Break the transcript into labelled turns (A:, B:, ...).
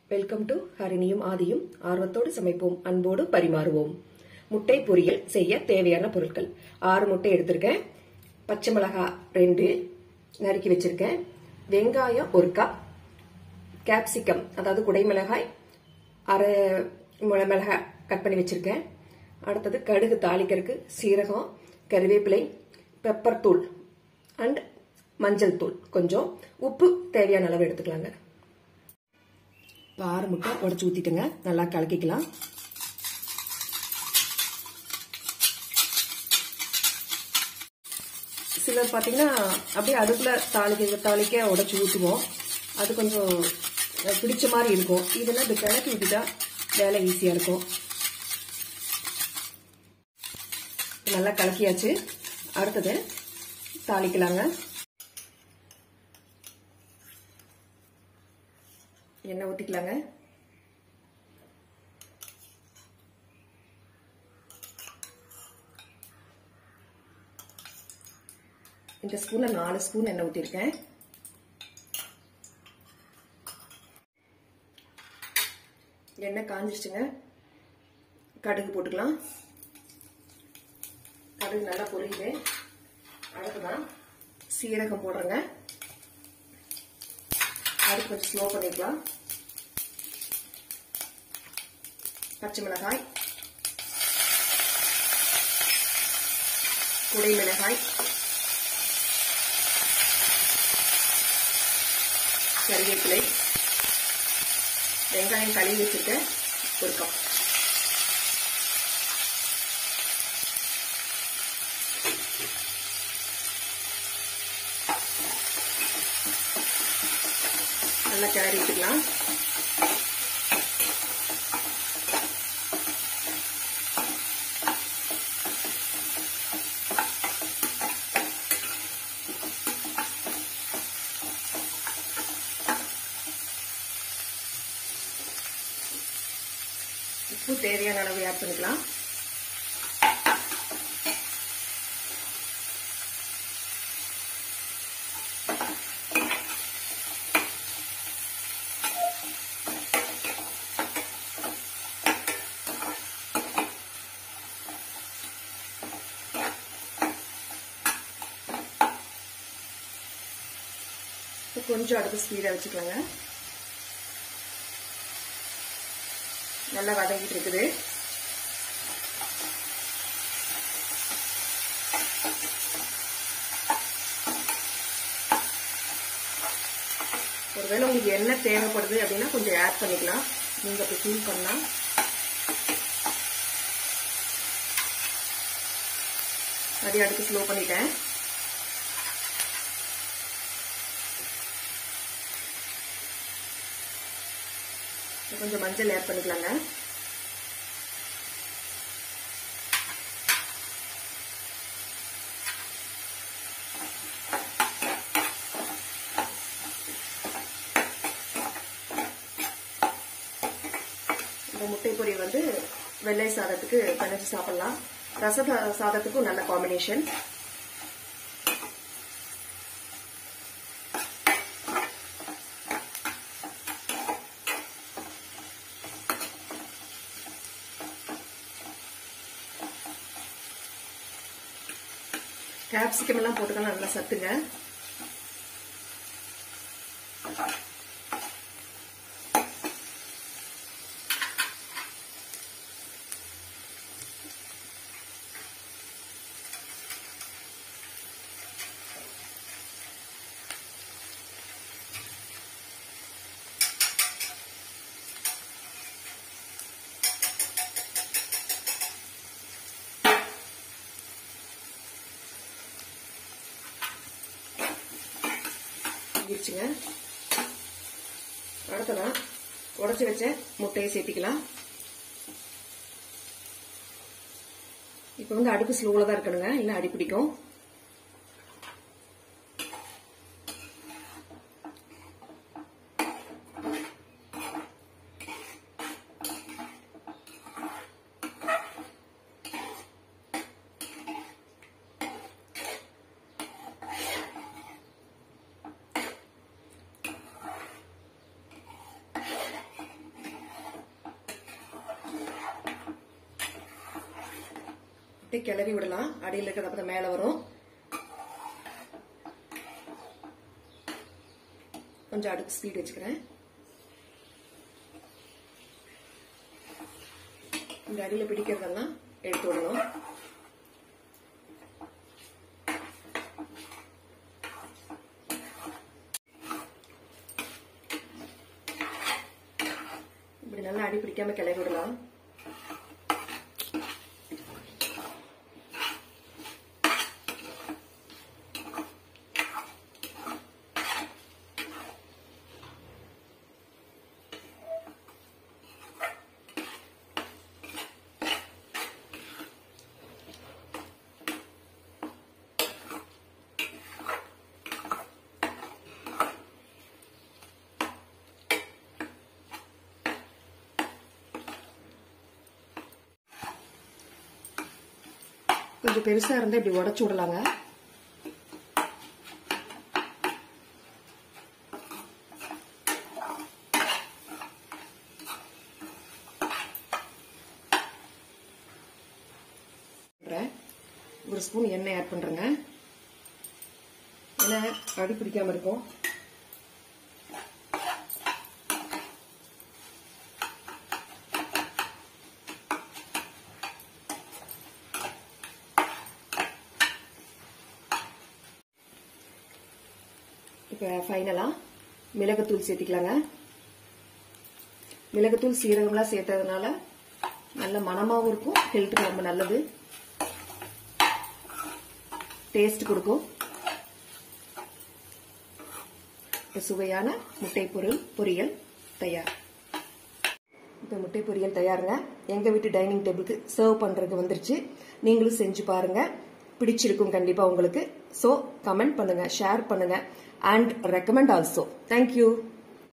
A: welcome to ஹரிணியும் ஆதியும் ஆர்வத்தோடு சமைப்போம் அன்போடு பரிமாறுவோம் முட்டை பொரியல் செய்ய தேவையான பொருட்கள் ஆறு முட்டை எடுத்திருக்கேன் பச்சை மிளகாய் ரெண்டு நறுக்கி வச்சிருக்கேன் வெங்காயம் ஒரு கப் கேப்சிகம் அதாவது குடைமிளகாய் அரை முளை மிளகாய் கட் பண்ணி வச்சிருக்கேன் அடுத்தது கடுகு தாளிக்கிறதுக்கு சீரகம் கருவேப்பிலை பெப்பர் தூள் அண்ட் மஞ்சள் தூள் கொஞ்சம் உப்பு தேவையான அளவு எடுத்துக்கலாங்க இப்போ ஆறு முட்டை உடச்சி ஊற்றிட்டுங்க நல்லா கலக்கிக்கலாம் சிலர் பார்த்தீங்கன்னா அப்படியே அடுப்பில் தாளிக்க தாளிக்க உடச்சி ஊற்றுவோம் அது கொஞ்சம் பிடிச்ச மாதிரி இருக்கும் இதெல்லாம் இப்படி கிளக்கி விட்டுட்டா வேலை ஈஸியாக இருக்கும் நல்லா கலக்கியாச்சு அடுத்தது தாளிக்கலாங்க எண்ணெய் ஊற்றிக்கலாங்க இந்த ஸ்பூனில் நாலு ஸ்பூன் எண்ணெய் ஊற்றிருக்கேன் எண்ணெய் காஞ்சிருச்சுங்க கடுகு போட்டுக்கலாம் கடுகு நல்லா பொரியுது அடுத்துதான் சீரகம் போடுறேங்க அடுத்து கொஞ்சம் ஸ்லோ பண்ணிக்கலாம் பச்சை மிளகாய் குடை மிளகாய் கறிவேப்பிலை வெங்காயம் கழுவி வச்சுருக்க ஒரு கப் நல்லா கிளறி விட்டுக்கலாம் உப்பு தேவையான அளவு ஆட் பண்ணிக்கலாம் கொஞ்சம் அடுப்பு ஸ்பீடாக வச்சுக்கலாங்க நல்லா வதங்கிட்டு இருக்குது ஒருவேளை உங்களுக்கு என்ன தேவைப்படுது அப்படின்னா கொஞ்சம் ஆட் பண்ணிக்கலாம் நீங்க அப்படி ஃபீல் பண்ணலாம் அதே அடுத்து ஸ்லோ பண்ணிட்டேன் கொஞ்சம் மஞ்சள் ஆட் பண்ணிக்கலாங்க இந்த முட்டை பொரி வந்து வெள்ளை சாதத்துக்கு பிணைச்சு சாப்பிடலாம் ரச சாதத்துக்கும் நல்ல காம்பினேஷன் கேப்சிகம் எல்லாம் போட்டுக்கலாம் நல்லா சத்துங்க வந்துருச்சுங்க அடுத்ததான் உடச்சி வச்ச முட்டையை சேர்த்திக்கலாம் இப்போ வந்து அடுப்பு ஸ்லோவில் தான் இருக்கணுங்க இல்லை அடி பிடிக்கும் அப்படியே கிளறி விடலாம் அடியில் இருக்கிறத அப்பதான் மேலே வரும் கொஞ்சம் அடுப்பு ஸ்பீட் வச்சுக்கிறேன் இந்த அடியில் பிடிக்கிறதெல்லாம் எடுத்து விடணும் இப்படி நல்லா அடி பிடிக்காம கிளறி விடலாம் கொஞ்சம் பெருசா இருந்தா இப்படி உடச்சு விடலாங்க ஒரு ஸ்பூன் எண்ணெய் ஆட் பண்றேங்க ஏன்னா அடி பிடிக்காம இருக்கும் இப்போ ஃபைனலாக மிளகுத்தூள் சேர்த்திக்கலாங்க மிளகுத்தூள் சீரகம்லாம் சேர்த்ததுனால நல்ல மனமாகவும் இருக்கும் ஹெல்த்துக்கு ரொம்ப நல்லது டேஸ்ட் கொடுக்கும் இப்போ சுவையான முட்டை பொருள் பொரியல் தயார் இப்போ முட்டை பொரியல் தயாருங்க எங்கள் வீட்டு டைனிங் டேபிளுக்கு சர்வ் பண்ணுறதுக்கு வந்துருச்சு நீங்களும் செஞ்சு பாருங்க பிடிச்சிருக்கும் கண்டிப்பாக உங்களுக்கு ஸோ கமெண்ட் பண்ணுங்க ஷேர் பண்ணுங்க அண்ட் ரெக்கமெண்ட் ஆல்சோ தேங்க்யூ